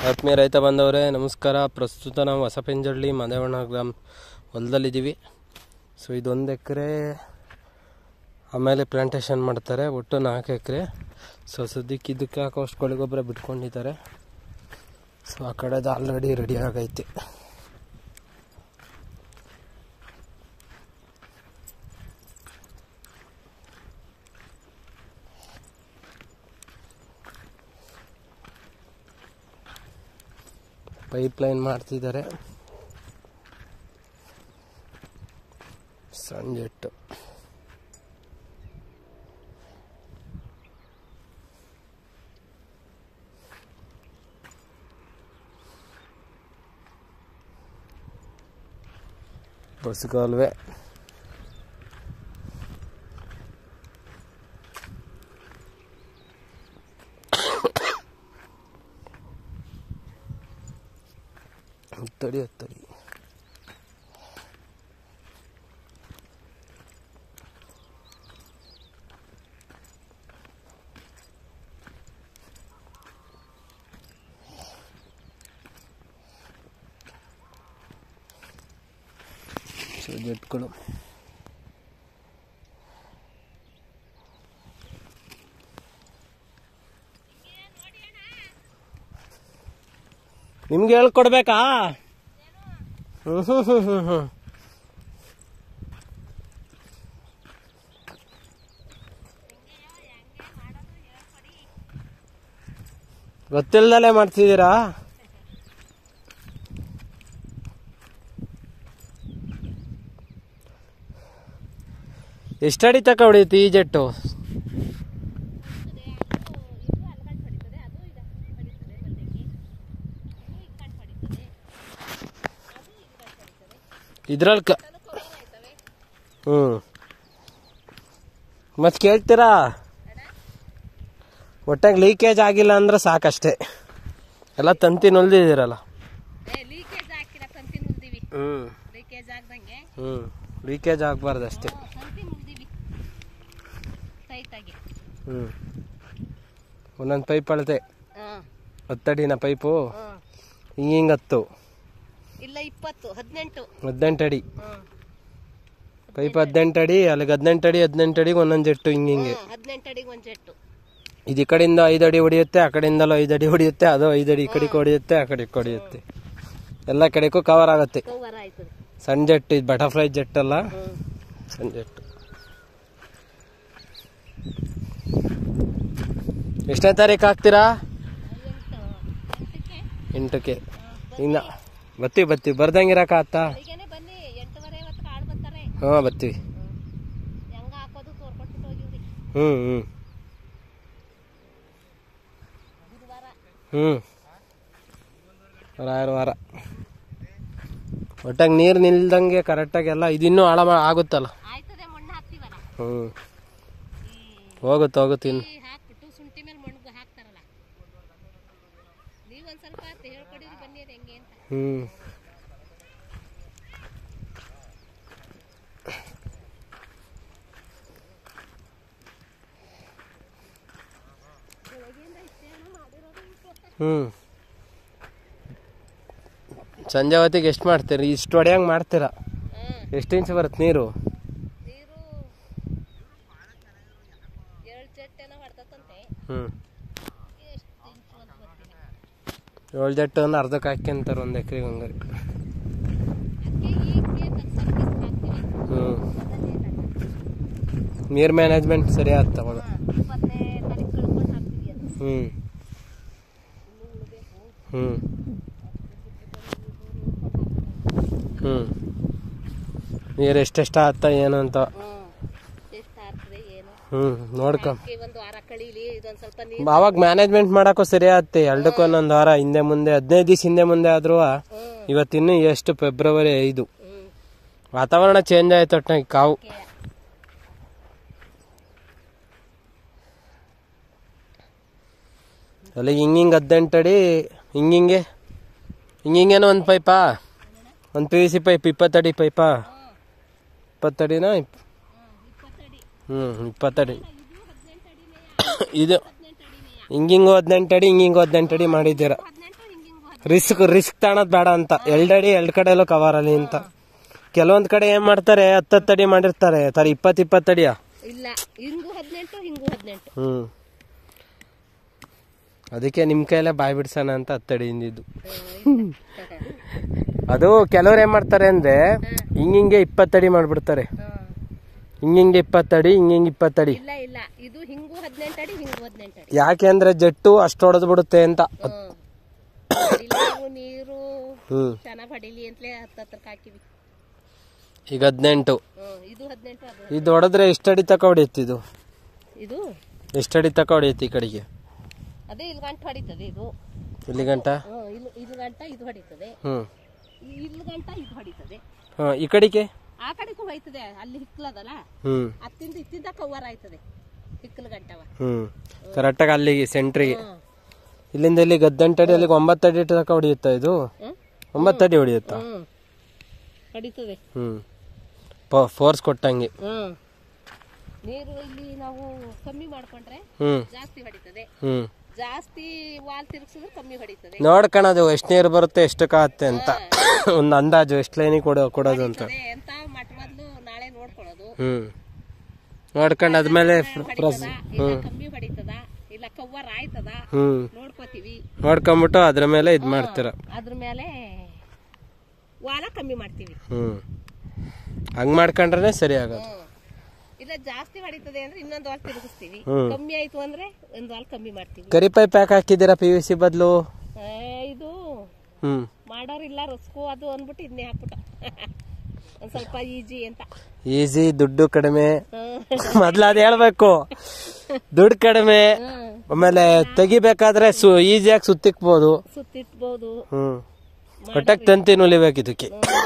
ಆತ್ಮೀಯ ರೈತ ಬಂದವರೇ ನಮಸ್ಕಾರ ಪ್ರಸ್ತುತ ನಾವು ಹೊಸಪೆಂಜಳ್ಳಿ ಮದೇವಣ್ಣ ಗ್ರಾಮ ಹೊಲದಲ್ಲಿದ್ದೀವಿ ಸೊ ಇದೊಂದು ಎಕರೆ ಆಮೇಲೆ ಪ್ಲಾಂಟೇಶನ್ ಮಾಡ್ತಾರೆ ಒಟ್ಟು ನಾಲ್ಕು ಎಕರೆ ಸೊ ಸದ್ಯಕ್ಕೆ ಇದಕ್ಕೆ ಹಾಕೋಷ್ಟು ಕೊಳಿ ಗೊಬ್ಬರ ಬಿಟ್ಕೊಂಡಿದ್ದಾರೆ ಸೊ ಆ ಕಡೆದು ಆಲ್ರೆಡಿ ರೆಡಿ ಆಗೈತೆ ಪೈಪ್ ಲೈನ್ ಮಾಡ್ತಿದ್ದಾರೆ ಸಂಜೆಟ್ಟು ಬಸ್ಗಾಲ್ವೆ ಹತ್ತಡಿ ಹತ್ತಡಿ ಸೊ ಜೆಟ್ಗಳು ನಿಮ್ಗೆ ಹೇಳ್ಕೊಡ್ಬೇಕಾ ಹ್ಮ್ ಹ್ಮ್ ಹ್ಮ್ ಹ್ಮ್ ಹ್ಮ್ ಗೊತ್ತಿಲ್ದಲೆ ಮಾಡ್ತಿದ್ದೀರಾ ಎಷ್ಟಡಿ ತಕ ಹೊಡಿಯುತ್ತೆ ಈ ಜೆಟ್ಟು ಇದ್ರಲ್ಲಿ ಕ ಹ್ಞೂ ಮತ್ತೆ ಕೇಳ್ತೀರಾ ಒಟ್ಟಾಗಿ ಲೀಕೇಜ್ ಆಗಿಲ್ಲ ಅಂದ್ರೆ ಸಾಕಷ್ಟೇ ಎಲ್ಲ ತಂತಿ ನೊಲ್ದಿದ್ದೀರಲ್ಲ ಲೀಕೇಜ್ ಹಾಕಿಲ್ಲ ತಂತಿ ಮುಲ್ದಿವಿ ಹ್ಞೂ ಲೀಕೇಜ್ ಆಗ್ದಂಗೆ ಹ್ಞೂ ಲೀಕೇಜ್ ಆಗಬಾರ್ದು ಅಷ್ಟೇ ತಂತಿ ಮುಲ್ದಿವಿ ಟೈಟಾಗಿ ಹ್ಞೂ ಒಂದೊಂದು ಪೈಪ್ ಅಳತೆ ಹಾಂ ಹತ್ತಡಿನ ಪೈಪು ಹಾಂ ಹಿಂಗೆ ಹಿಂಗೆ ಹತ್ತು ಇಲ್ಲ ಇಪ್ಪತ್ತು ಹದಿನೆಂಟು ಹದಿನೆಂಟು ಅಡಿ ಹಾಂ ಪೈಪ್ ಹದಿನೆಂಟು ಅಡಿ ಅಲ್ಲಿಗೆ ಹದಿನೆಂಟು ಅಡಿ ಹದಿನೆಂಟು ಅಡಿಗೆ ಒಂದೊಂದು ಜೆಟ್ಟು ಹಿಂಗೆ ಹಿಂಗೆ ಹದಿನೆಂಟು ಅಡಿಗೆ ಒಂದು ಜೆಟ್ಟು ಇದು ಈ ಕಡೆಯಿಂದ ಐದು ಅಡಿ ಹೊಡಿಯುತ್ತೆ ಆ ಕಡೆಯಿಂದಲೂ ಐದು ಅಡಿ ಹೊಡಿಯುತ್ತೆ ಅದು ಐದು ಅಡಿ ಈ ಕಡೆಗೆ ಹೊಡಿಯುತ್ತೆ ಆ ಕಡೆಗೆ ಹೊಡಿಯುತ್ತೆ ಎಲ್ಲ ಕಡೆಗೂ ಕವರ್ ಆಗುತ್ತೆ ಕವರ್ ಆಯ್ತದೆ ಸಣ್ಣ ಜೆಟ್ ಇದು ಬಟರ್ಫ್ಲೈ ಜೆಟ್ ಅಲ್ಲ ಹ್ಞೂ ಸಣ್ಣ ಜೆಟ್ ಎಷ್ಟನೇ ತಾರೀಕು ಹಾಕ್ತೀರಾ ಎಂಟು ಎಂಟಕ್ಕೆ ಎಂಟಕ್ಕೆ ಇನ್ನ ಬತ್ತೀವಿ ಬತ್ತೀವಿ ಬರ್ದಂಗಿರಕ ಆತಾ ಈಗೇನೆ ಬನ್ನಿ ಎಂಟುವರೆ ಹೊತ್ತಿಗೆ ಆಳು ಬರ್ತಾರೆ ಹಾಂ ಬತ್ತೀವಿ ಹೆಂಗ ಹಾಕೋದು ತೋರ್ಕೊಟ್ಬಿಟ್ಟು ಹೋಗಿವ್ರಿ ಹ್ಞೂ ಹ್ಞೂ ಬುಧವಾರ ಹ್ಞೂ ರಾಯರ ವಾರ ಒಟ್ಟಾಗಿ ನೀರು ನಿಲ್ದಂಗೆ ಕರೆಕ್ಟಾಗಿ ಎಲ್ಲ ಇದಿನ್ನೂ ಹಾಳ ಮಾ ಆಗುತ್ತಲ್ಲ ಆಯ್ತದೆ ಮಣ್ಣು ಹಾಕ್ತೀವಲ್ಲ ಹ್ಞೂ ಈ ಹೋಗುತ್ತೆ ಹೋಗುತ್ತೆ ಇನ್ನು ಈ ಹಾಕ್ಬಿಟ್ಟು ಶುಂಠಿ ಮೇಲೆ ಮಣ್ಣು ಹಾಕ್ತಾರಲ್ಲ ನೀವೊಂದ್ ಸ್ವಲ್ಪ ಹೇಳ್ಕೊಡಿರಿ ಬನ್ನಿ ಅದು ಹೆಂಗೆ ಅಂತ ಹ್ಞೂ ಹ್ಞೂ ಸಂಜೆ ಹೊತ್ತಿಗೆ ಎಷ್ಟು ಮಾಡ್ತೀರಿ ಇಷ್ಟು ಹೊಡೆಯಂಗೆ ಮಾಡ್ತೀರಾ ಹಾಂ ಎಷ್ಟು ಇಂಚ್ ಬರುತ್ತೆ ನೀರು ನೀರು ಎರಡು ಚೆಟ್ಟೆನ ಹೊಡ್ತಂತೆ ಹ್ಞೂ ಎಷ್ಟು ಇಂಚು ಅಂತ ಗೊತ್ತಿಲ್ಲ ಏಳು ಜಟ್ಟು ಅರ್ಧಕ್ಕೆ ಹಾಕ್ಯಂತಾರೆ ಒಂದು ಎಕರೆಗೆ ಹಂಗಾರೆ ಅದಕ್ಕೆ ಈಗ್ಗೆ ತಗ್ಸಕ್ಕೆ ಹಾಕ್ತೀವಿ ಹ್ಞೂ ನೀರು ಮ್ಯಾನೇಜ್ಮೆಂಟ್ ಸರಿ ಆಯ್ತು ತಗೊಂಡು ಇಪ್ಪತ್ತನೇ ತಾರೀಕು ಕಳ್ಕೊಂಡು ಹಾಕ್ತೀವಿ ಅದು ಹ್ಞೂ ಹ್ಞೂ ಹ್ಞೂ ನೀರು ಎಷ್ಟೆಷ್ಟು ಆತ ಏನು ಅಂತ ಹ್ಞೂ ಎಷ್ಟು ಆಗ್ತದೆ ಏನು ಹ್ಞೂ ನೋಡ್ಕೊ ಅದಕ್ಕೆ ಒಂದು ವಾರ ಕಳೀಲಿ ಇದೊಂದು ಸ್ವಲ್ಪ ನೀರು ಅವಾಗ ಮ್ಯಾನೇಜ್ಮೆಂಟ್ ಮಾಡೋಕ್ಕೂ ಸರಿ ಆಗುತ್ತೆ ಎರಡಕ್ಕೂ ಒಂದೊಂದು ವಾರ ಹಿಂದೆ ಮುಂದೆ ಹದಿನೈದು ದಿವಸ ಹಿಂದೆ ಮುಂದೆ ಆದ್ರೂ ಹ್ಞೂ ಇವತ್ತಿನ್ನೂ ಎಷ್ಟು ಫೆಬ್ರವರಿ ಐದು ಹ್ಞೂ ವಾತಾವರಣ ಚೇಂಜ್ ಆಯ್ತು ಒಟ್ನಾಗಿ ಕಾವು ಓಕೆ ಅಲ್ಲಿ ಹಿಂಗಿಂಗೆ ಹದಿನೆಂಟು ಅಡಿ ಹಿಂಗಿಂಗೆ ಹಿಂಗಿಂಗೇನೋ ಒಂದು ಪೈಪಾ ಒಂದು ಪಿ ವಿ ಸಿ ಪೈಪ್ ಇಪ್ಪತ್ತಡಿ ಪೈಪಾ ಇಪ್ಪತ್ತಡಿನಾ ಇಪ್- ಇಪ್ಪತ್ತಡಿ ಹ್ಞೂ ಇಪ್ಪತ್ತಡಿ ಇದು ಹದಿನೆಂಟು ಅಡಿನೇ ಇದು ಹದಿನೆಂಟು ಅಡಿನೇ ಹಿಂಗಿಂಗು ಹದಿನೆಂಟು ಅಡಿ ಹಿಂಗಿಂಗು ಹದಿನೆಂಟು ಅಡಿ ಮಾಡಿದ್ದೀರ ಹದಿನೆಂಟು ಹಿಂಗಿಂಗ್ ರಿಸ್ಕ್ ರಿಸ್ಕ್ ತಾಣದ್ ಬೇಡ ಅಂತ ಎರಡಡಿ ಎರಡ್ ಕಡೆಯಲ್ಲೂ ಕವರ್ ಅಲ್ಲಿ ಅಂತ ಕೆಲವೊಂದ್ ಕಡೆ ಏನ್ ಮಾಡ್ತಾರೆ ಹತ್ತತ್ತಡಿ ಮಾಡಿರ್ತಾರೆ ತರ ಇಪ್ಪತ್ ಇಪ್ಪತ್ತಡಿಯ ಇಲ್ಲ ಹಿಂಗೂ ಹದಿನೆಂಟು ಹಿಂಗೂ ಹದಿನೆಂಟು ಹ್ಮ್ ಅದಕ್ಕೆ ನಿಮ್ ಕೈಯಲ್ಲೇ ಬಾಯ್ ಬಿಡ್ಸೋಣ ಅಂತ ಹತ್ತಡಿ ಹಿಂದಿದ್ದು ಅದು ಕೆಲವ್ರು ಏನ್ ಮಾಡ್ತಾರೆ ಅಂದ್ರೆ ಹಿಂಗಿಂಗೆ ಇಪ್ಪತ್ತಡಿ ಮಾಡ್ಬಿಡ್ತಾರೆ ಹಿಂಗಿಂಗೆ ಇಪ್ಪತ್ತಡಿ ಹಿಂಗಿಂಗೆ ಇಪ್ಪತ್ತಡಿ ಇಲ್ಲ ಇಲ್ಲ ಇದು ಹಿಂಗೂ ಹದಿನೆಂಟು ಅಡಿ ಹಿಂಗೂ ಹದಿನೆಂಟು ಅಡಿ ಯಾಕೆ ಅಂದ್ರೆ ಜಟ್ಟು ಅಷ್ಟು ಹೊಡೆದು ಬಿಡುತ್ತೆ ಅಂತ ಹ್ಮ್. ಇಲ್ಲಿ ನಾವು ನೀರು ಹ್ಮ್ ಚೆನ್ನಾಗಿ ಹೊಡಿಲಿ ಅಂತಲೇ ಹತ್ತು ಹತ್ರಕ್ಕೆ ಹಾಕಿವಿ ಈಗ ಹದಿನೆಂಟು ಹ್ಮ್ ಇದು ಹದಿನೆಂಟು ಅದು ಇದು ಹೊಡೆದ್ರೆ ಎಷ್ಟಡಿ ತಕ ಹೊಡಿಯುತ್ತೆ ಇದು ಇದು ಎಷ್ಟಡಿ ತಕ ಹೊಡಿಯುತ್ತೆ ಈ ಕಡೆಗೆ ಅದೇ ಇಲ್ಲಿ ಗಂಟು ಹೊಡಿತದೆ ಇದು ಇಲ್ಲಿ ಗಂಟ ಹ್ಮ್ ಇಲ್ಲಿ ಇಲ್ಲಿ ಗಂಟ ಇದು ಹೊಡಿತದೆ ಹ್ಮ್ ಇಲ್ಲಿ ಗಂಟ ಇದು ಹೊಡಿತದೆ ಹಾ ಈ ಕಡೆಗೆ ಆ ಕಡೆಗೂ ಹೋಯ್ತದೆ ಅಲ್ಲಿ ಹಿಕ್ಕಲದಲ್ಲ ಹ್ಮ್ ಅತ್ತಿಂದ ಇತ್ತಿಂದ ಕವರ್ ಆಯ್ತದೆ ಹಿಕ್ಕಲ ಗಂಟವ ಹ್ಮ್ ಕರೆಕ್ಟಾಗಿ ಅಲ್ಲಿಗೆ ಸೆಂಟ್ರಿಗೆ ಹ್ಮ್. ಇಲ್ಲಿಂದ ಇಲ್ಲಿ ಗದ್ದೆಂಟಡಿ ಅಲ್ಲಿಗೆ ಒಂಬತ್ತಡಿ ತನಕ ಹೊಡಿಯುತ್ತಾ ಇದು ಹ್ಮ್? ಒಂಬತ್ತಡಿ ಹೊಡಿಯುತ್ತಾ ಹ್ಮ್ ಹೊಡಿತದೆ ಹ್ಮ್ ಫೋರ್ಸ್ ಕೊಟ್ಟಂಗೆ ಹ್ಮ್ ನೀರು ಇಲ್ಲಿ ನಾವು ಕಮ್ಮಿ ಮಾಡ್ಕೊಂಡ್ರೆ ಹ್ಮ್ ಜಾಸ್ತಿ ಹೊಡಿತದೆ ಹ್ಮ್ ಜಾಸ್ತಿ ವಾಲ್ ತಿರುಗಿಸಿದ್ರೆ ಕಮ್ಮಿ ಹೊಡಿತದೆ ನೋಡ್ಕೊಳೋದು ಎಷ್ಟು ನೀರು ಬರುತ್ತೆ ಎಷ್ಟು ಕಾತ್ತೆ ಅಂತ ಒಂದು ಅಂದಾಜು ಎಷ್ಟು ಲೈನಿಗೆ ಕೊಡೋ ಕೊಡೋದು ಅಂತ ಅದೇ ಎಂತ ಮಟ್ಟ ಮೊದ್ಲು ನಾಳೆ ನೋಡ್ಕೊಳ್ಳೋದು ಹ್ಮ್ ನೋಡ್ಕೊಂಡು ಆದ್ಮೇಲೆ ಹೊಡಿತದ ಇಲ್ಲ ಕಮ್ಮಿ ಹೊಡಿತದ ಇಲ್ಲ ಕವರ್ ಆಯ್ತದ ಹ್ಮ್ ನೋಡ್ಕೋತೀವಿ ನೋಡ್ಕೊಂಬಿಟ್ಟು ಅದ್ರ ಮೇಲೆ ಇದ್ ಮಾಡ್ತೀರ ಅದ್ರ ಮೇಲೆ ವಾಲ ಕಮ್ಮಿ ಮಾಡ್ತೀವಿ ಹ್ಮ್ ಹಂಗ್ ಮಾಡ್ಕೊಂಡ್ರೆ ಸರಿ ಆಗೋದು ಹ್ಮ್. ಇಲ್ಲ ಜಾಸ್ತಿ ಹೊಡಿತದೆ ಅಂದ್ರೆ ಇನ್ನೊಂದು ವಾಲ್ ತಿರುಗಿಸ್ತೀವಿ ಹ್ಮ್. ಕಮ್ಮಿ ಆಯ್ತು ಅಂದ್ರೆ ಒಂದ್ ವಾಲ್ ಕಮ್ಮಿ ಮಾಡ್ತೀವಿ ಕರಿ ಪೈಪ್ ಯಾಕೆ ಹಾಕಿದ್ದೀರಾ ಪಿ ಯು ಸಿ ಬದಲು ಆ, ಇದು ಹ್ಮ್ ಮಾಡೋರಿಲ್ಲ ರೊಸ್ಕು ಅದು ಅಂದ್ಬಿಟ್ಟು ಇದನ್ನೇ ಹಾಕ್ಬಿಟ್ಟ ಒಂದ್ ಸ್ವಲ್ಪ ಈಜಿ ಅಂತ ಈಸಿ ದುಡ್ಡು ಕಡಿಮೆ ಹ್ಮ್. ಮೊದ್ಲು ಅದ್ ಹೇಳ್ಬೇಕು ದುಡ್ಡು ಕಡಿಮೆ ಹ್ಮ್. ಆಮೇಲೆ ತೆಗಿಬೇಕಾದ್ರೆ ಸು ಈಸಿಯಾಗಿ ಸುತ್ತಿಕ್ಬೋದು ಸುತ್ತಿಟ್ಬೋದು ಹ್ಮ್ ಒಟ್ಟಕ್ಕೆ ತಂತಿ ನುಲಿಬೇಕು ಇದಕ್ಕೆ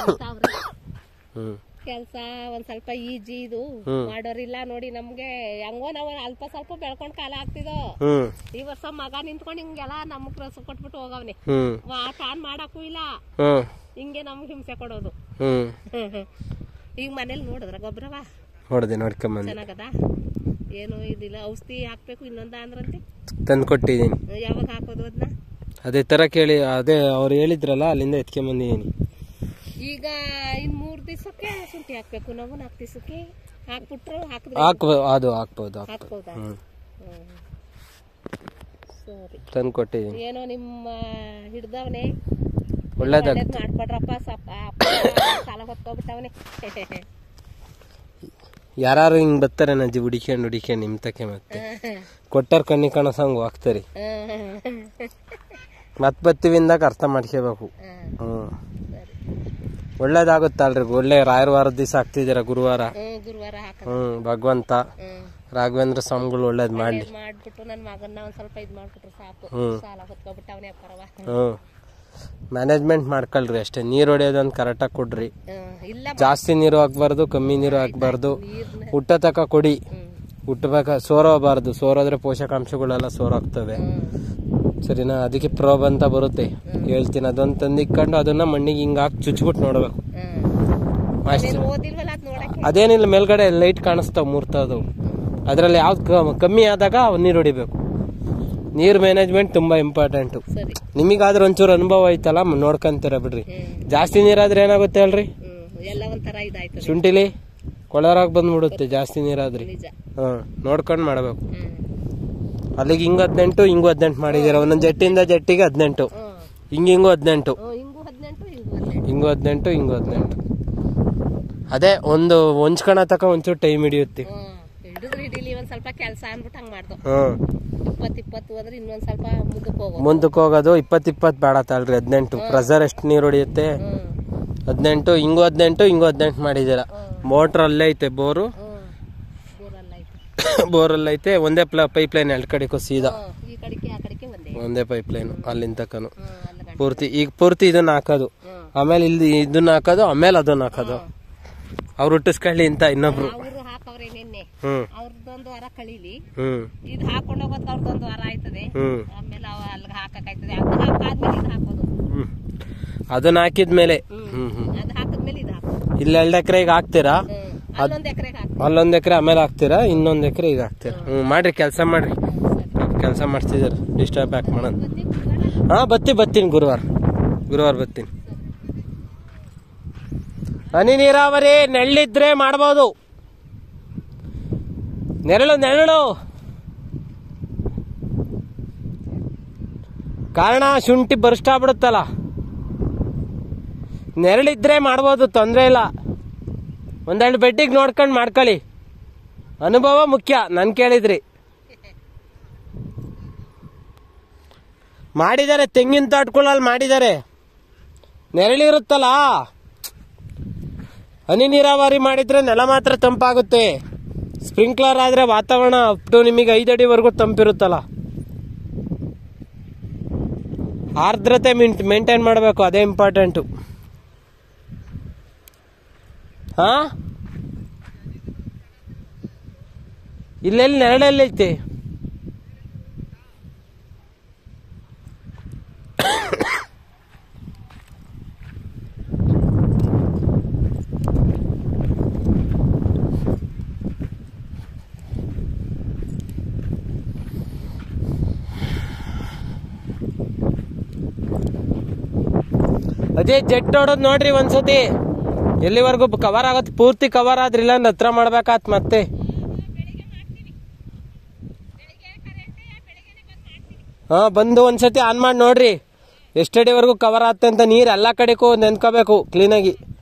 ಹ್ಮ್ ಕೆಲಸ ಒಂದ್ ಸ್ವಲ್ಪ ಈಜಿ ಇದು ಹ್ಮ್. ಮಾಡೋರಿಲ್ಲ ನೋಡಿ ನಮ್ಗೆ ಹೆಂಗೋ ನಾವು ಅಲ್ಪ ಸ್ವಲ್ಪ ಬೆಳ್ಕೊಂಡ್ ಕಾಲ ಆಗ್ತಿದೋ ಹ್ಮ್ ಈ ವರ್ಷ ಮಗ ನಿಂತ್ಕೊಂಡು ಹಿಂಗೆಲ್ಲ ನಮಗ್ ರಸ ಕೊಟ್ಬಿಟ್ಟು ಹೋಗವ್ನೆ ಹ್ಮ್ ಆನ್ ಮಾಡಕ್ಕೂ ಇಲ್ಲ ಹ್ಮ್ ಹಿಂಗೆ ನಮ್ಗೆ ಹಿಂಸೆ ಕೊಡೋದು ಹ್ಮ್ ಈಗ ಮನೇಲಿ ನೋಡಿದ್ರ ಗೊಬ್ಬರವ ಹೊಡೆದೆ ನೋಡ್ಕೊಂಬಂದು ಚೆನ್ನಾಗದ ಏನು ಇದಿಲ್ಲ ಔಷಧಿ ಹಾಕ್ಬೇಕು ಇನ್ನೊಂದ ಅಂದ್ರಂತೆ ತಂದು ಕೊಟ್ಟಿದ್ದೀನಿ ಯಾವಾಗ ಹಾಕೋದು ಅದನ್ನ ಅದೇ ತರ ಕೇಳಿ ಅದೇ ಅವ್ರು ಹೇಳಿದ್ರಲ್ಲ ಅಲ್ಲಿಂದ ಎತ್ಕೊಂಬಂದಿದ್ದೀನಿ ಈಗ ಇನ್ ಮೂರ್ ದಿವಸಕ್ಕೆ ಶುಂಠಿ ಹಾಕ್ಬೇಕು ನಾವು ನಾಲ್ಕು ದಿವಸಕ್ಕೆ ಹಾಕ್ಬಿಟ್ರು ಹಾಕಿದ್ರೆ ಹಾಕ್ಬೋ ಅದು ಹಾಕ್ಬೋದು ಹಾಕ್ ಹಾಕ್ಬೋದಾ ಹ್ಮ್ ಹ್ಮ್. ಸರಿ ತಂದು ಕೊಟ್ಟಿದ್ದೀನಿ ಏನೋ ನಿಮ್ಮ ಹಿಡ್ದವನೆ ಒಳ್ಳೇದಾಗ ಮಾಡ್ಕೊಡ್ರಪ್ಪ ಸಪ್ಪ ಅಪ್ಪ ಸಾಲ ಹೊತ್ಕೊಬಿಟ್ಟವನೆ ಯಾರು ಹಿಂಗ್ ಬರ್ತಾರೆ ನಜ್ಜಿ ಹುಡಿಕೊಂಡು ಹುಡಿಕೊಂಡು ನಿಮ್ ತಕ್ಕೆ ಮತ್ತೆ ಕೊಟ್ಟಾರ ಕಣ್ಣಿ ಕಾಣಸಂಗ್ ಹೋಗ್ತಾರೆ ಮತ್ ಬತ್ತೀವಿ ಇಂದಾಗ ಅರ್ಥ ಮಾಡ್ಕೋಬೇಕು ಹ್ಮ್ ಒಳ್ಳೇದಾಗುತ್ತಲ್ರಿ ಒಳ್ಳೆ ರಾಯರ ವಾರದ ದಿವಸ ಆಗ್ತಿದ್ದೀರ ಗುರುವಾರ ಹ್ಮ್ ಗುರುವಾರ ಹಾಕ ಹ್ಮ್ ಭಗವಂತ ಹ್ಮ್ ರಾಘವೇಂದ್ರ ಸ್ವಾಮಿಗಳು ಒಳ್ಳೇದ್ ಮಾಡ್ಲಿ ಇದ್ ಮಾಡ್ಬಿಟ್ಟು ನನ್ ಮಗನ್ನ ಒಂದ್ ಸ್ವಲ್ಪ ಇದ್ ಮಾಡ್ಬಿಟ್ರು ಸಾಕು ಹ್ಮ್. ಸಾಲ ಹೊತ್ಕೊಬಿಟ್ಟವನೆ ಅಪ್ಪರವ ಹ್ಮ್ ಮ್ಯಾನೇಜ್ಮೆಂಟ್ ಮಾಡ್ಕೊಳ್ರಿ ಅಷ್ಟೇ ನೀರ್ ಹೊಡೆಯೋದೊಂದು ಕರೆಕ್ಟಾಗಿ ಕೊಡ್ರಿ ಹ್ಮ್ ಇಲ್ಲ ಜಾಸ್ತಿ ನೀರು ಹಾಕ್ಬಾರ್ದು ಕಮ್ಮಿ ನೀರು ಹಾಕ್ಬಾರ್ದು ನೀರ್ನ ಹುಟ್ಟ ತಕ ಕೊಡಿ ಹ್ಮ್ ಹುಟ್ಟಬೇಕ ಸೋರೋಬಾರ್ದು ಸೋರೋದ್ರೆ ಪೋಷಕಾಂಶಗಳೆಲ್ಲ ಸೋರಾಗ್ತವೆ ಹ್ಮ್ ಸರಿನಾ ಅದಕ್ಕೆ ಪ್ರೋಬ್ ಅಂತ ಬರುತ್ತೆ ಹೇಳ್ತೀನಿ ಅದೊಂದು ತಂದಿಕ್ಕೊಂಡು ಅದನ್ನ ಮಣ್ಣಿಗೆ ಹಿಂಗ್ ಹಾಕಿ ಚುಚ್ಬಿಟ್ಟು ನೋಡ್ಬೇಕು ಹ್ಮ್ ಅಷ್ಟೇ ನೀನ್ ಓದಿಲ್ವಲ್ಲ ಅದ್ ನೋಡಕ್ಕೆ ಅದೇನಿಲ್ಲ ಮೇಲ್ಗಡೆ ಲೈಟ್ ಕಾಣಿಸ್ತಾವ ಮೂರ್ತದವು ಅದ್ರಲ್ಲಿ ಯಾವ್ದು ಕಮ್ಮಿ ಆದಾಗ ಅವ್ ನೀರು ಹೊಡಿಬೇಕು ನೀರ್ ಮ್ಯಾನೇಜ್ಮೆಂಟ್ ತುಂಬಾ ಇಂಪಾರ್ಟೆಂಟು ಸರಿ ನಿಮಗಾದ್ರೆ ಒಂಚೂರು ಅನುಭವ ಐತಲ್ಲ ಮ್- ನೋಡ್ಕೊಂತೀರ ಬಿಡ್ರಿ ಹ್ಮ್ ಜಾಸ್ತಿ ನೀರಾದ್ರೆ ಏನಾಗುತ್ತೆ ಹೇಳ್ರಿ ಹ್ಮ್ ಎಲ್ಲ ಒಂಥರ ಇದಾಯ್ತದೆ ಶುಂಠಿಲಿ ಕೊಳರಾಗ್ ಬಂದ್ಬಿಡುತ್ತೆ ಜಾಸ್ತಿ ನೀರಾದ್ರಿ ನಿಜ ಹ್ಮ್ ನೋಡ್ಕೊಂಡು ಮಾಡ್ಬೇಕು ಹ್ಮ್ ಅಲ್ಲಿಗೆ ಹಿಂಗ್ ಹದಿನೆಂಟು ಹಿಂಗೂ ಹದಿನೆಂಟು ಮಾಡಿದೀರ ಒಂದೊಂದ್ ಜಟ್ಟಿಂದ ಜಟ್ಟಿಗೆ ಹದಿನೆಂಟು ಹ್ಮ್ ಹಿಂಗ್ ಹಿಂಗೂ ಹದಿನೆಂಟು ಹ್ಮ್, ಹಿಂಗೂ ಹದಿನೆಂಟು ಹಿಂಗೂ ಹದಿನೆಂಟು ಹಿಂಗೂ ಹದಿನೆಂಟು ಹಿಂಗೂ ಹದಿನೆಂಟು ಅದೇ ಒಂದು ಹೊಂಚ್ಕೊಳ ತಕ ಒಂಚೂರು ಟೈಮ್ ಹಿಡಿಯುತ್ತೆ ಹ್ಮ್ ಹಿಡಿದ್ರು ಹಿಡೀಲಿ ಒಂದ್ ಸ್ವಲ್ಪ ಕೆಲಸ ಅನ್ಬಿಟ್ಟು ಹಂಗ್ ಮಾಡ್ದು ಹ್ಮ್ ಇಪ್ಪತ್ ಇಪ್ಪತ್ತು ಅಂದ್ರೆ ಇನ್ನೊಂದ್ ಸ್ವಲ್ಪ ಮುಂದಕ್ಕೆ ಹೋಗೋ ಮುಂದಕ್ಕೆ ಹೋಗೋದು ಇಪ್ಪತ್ ಇಪ್ಪತ್ ಬೇಡ ತಲ್ರಿ ಹದಿನೆಂಟು ಪ್ರೆಸರ್ ಎಷ್ಟು ನೀರು ಹೊಡಿಯುತ್ತೆ ಹ್ಮ್ ಹದಿನೆಂಟು ಹಿಂಗೂ ಹದಿನೆಂಟು ಹಿಂಗೂ ಹದಿನೆಂಟು ಮಾಡಿದ್ದೀರ ಮೋಟ್ರ್ ಅಲ್ಲೇ ಐತೆ ಬೋರು ಹ್ಮ್ ಬೋರಲ್ಲ ಆಯ್ತು ಬೋರಲ್ಲಿ ಐತೆ ಒಂದೇ ಪ್ಲ ಪೈಪ್ ಲೈನ್ ಎರಡು ಕಡೆಗೂ ಸೀದಾ ಹ್ಮ್ ಈ ಕಡೆಗೆ ಆ ಕಡೆಗೆ ಒಂದೇ ಒಂದೇ ಪೈಪ್ ಲೈನ್ ಅಲ್ಲಿಂದ ತಕನು ಹ್ಮ್ ಅಲ್ಲ ಗಂಟ ಪೂರ್ತಿ ಈಗ ಪೂರ್ತಿ ಇದನ್ನ ಹಾಕೋದು ಹ್ಮ್ ಆಮೇಲೆ ಇಲ್ಲಿ ಇದನ್ನ ಹಾಕೋದು ಆಮೇಲೆ ಅದನ್ನ ಹಾಕೋದು ಅವ್ರು ಹುಟ್ಟಿಸ್ಕೊಳ್ಳಿ ಅಂತ ಇನ್ನೊಬ್ರು ಅವರು ಹಾಕವ್ರೆ ನಿನ್ನೆ ಹ್ಮ್ ಅವ್ರದ್ದೊಂದು ವಾರ ಕಳೀಲಿ ಹ್ಮ್ ಇದು ಹಾಕೊಂಡು ಹೋಗೋದ್ ಅವ್ರದ್ದೊಂದು ವಾರ ಆಯ್ತದೆ ಹ್ಮ್ ಆಮೇಲೆ ಅವ ಅಲ್ಲಿಗೆ ಹಾಕಕ್ಕಾಯ್ತದೆ ಅದು ಹಾಕಾದ್ಮೇಲೆ ಇದು ಹಾಕೋದು ಹ್ಮ್ ಅದನ್ನ ಹಾಕಿದ್ಮೇಲೆ ಹ್ಮ್ ಹ್ಮ್ ಹ್ಮ್ ಅದು ಹಾಕಿದ್ಮೇಲೆ ಇದು ಹಾಕೋದು ಇಲ್ಲಿ ಎರಡು ಎಕರೆ ಈಗ ಹಾಕ್ತೀರಾ ಹ್ಮ್ ಅಲ್ಲೊಂದ್ ಎಕರೆಗೆ ಹಾಕಿ ಅಲ್ಲೊಂದ್ ಎಕರೆ ಆಮೇಲೆ ಹಾಕ್ತೀರಾ ಇನ್ನೊಂದ್ ಎಕರೆ ಈಗ ಹಾಕ್ತೀರಾ ಹ್ಮ್ ಮಾಡ್ರಿ ಕೆಲಸ ಮಾಡ್ರಿ ಕೆಲಸ ಮಾಡ್ತಿದ್ದೀರ ಡಿಸ್ಟರ್ಬ್ ಯಾಕೆ ಮಾಡೋಣ ಹಾ ಬತ್ತಿ ಬತ್ತೀನಿ ಗುರುವಾರ ಗುರುವಾರ ಬರ್ತೀನಿ ಹನಿ ನೀರಾವರಿ ನೆರಳಿದ್ರೆ ಮಾಡ್ಬೋದು ನೆರಳು ನೆರಳು ಕಾರಣ ಶುಂಠಿ ಬರ್ಸ್ಟ್ ಆಗ್ಬಿಡುತ್ತಲ್ಲ ನೆರಳಿದ್ರೆ ಮಾಡ್ಬೋದು ತೊಂದರೆ ಇಲ್ಲ ಒಂದೆರಡು ಬೆಡ್ಡಿಗೆ ನೋಡ್ಕೊಂಡು ಮಾಡ್ಕೊಳ್ಳಿ ಅನುಭವ ಮುಖ್ಯ ನಾನು ಕೇಳಿದ್ರಿ ಮಾಡಿದ್ದಾರೆ ತೆಂಗಿನ ತೋಟಗಳಲ್ಲಿ ಮಾಡಿದ್ದಾರೆ ನೆರಳಿರುತ್ತಲ್ಲ ಹನಿ ನೀರಾವರಿ ಮಾಡಿದ್ರೆ ನೆಲ ಮಾತ್ರ ತಂಪಾಗುತ್ತೆ ಸ್ಪ್ರಿಂಕ್ಲರ್ ಆದರೆ ವಾತಾವರಣ ಅಪ್ ಟು ನಿಮಗೆ ಐದು ಅಡಿವರೆಗೂ ತಂಪಿರುತ್ತಲ್ಲ ಆರ್ದ್ರತೆ ಮಿಂಟ್ ಮೇಂಟೈನ್ ಮಾಡಬೇಕು ಅದೇ ಇಂಪಾರ್ಟೆಂಟು ಹಾ ಇಲ್ಲೆಲ್ಲಿ ನೆರಳಲ್ಲಿ ಐತೆ ಅದೇ ಜೆಟ್ ಹೊಡೋದು ನೋಡ್ರಿ ಒಂದ್ಸತಿ ಎಲ್ಲಿವರೆಗೂ ಕವರ್ ಆಗತ್ತೆ ಪೂರ್ತಿ ಕವರ್ ಆದ್ರಿಲ್ಲ ಅಂದ್ರೆ ಹತ್ರ ಮಾಡ್ಬೇಕಾತ್ ಮತ್ತೆ ಹಾ ಬಂದು ಒಂದ್ಸತಿ ಆನ್ ಮಾಡಿ ನೋಡ್ರಿ ಎಷ್ಟಡಿವರೆಗೂ ಕವರ್ ಆಗುತ್ತೆ ಅಂತ ನೀರು ಎಲ್ಲ ಕಡೆಗೂ ನೆನ್ಕೋಬೇಕು ಕ್ಲೀನಾಗಿ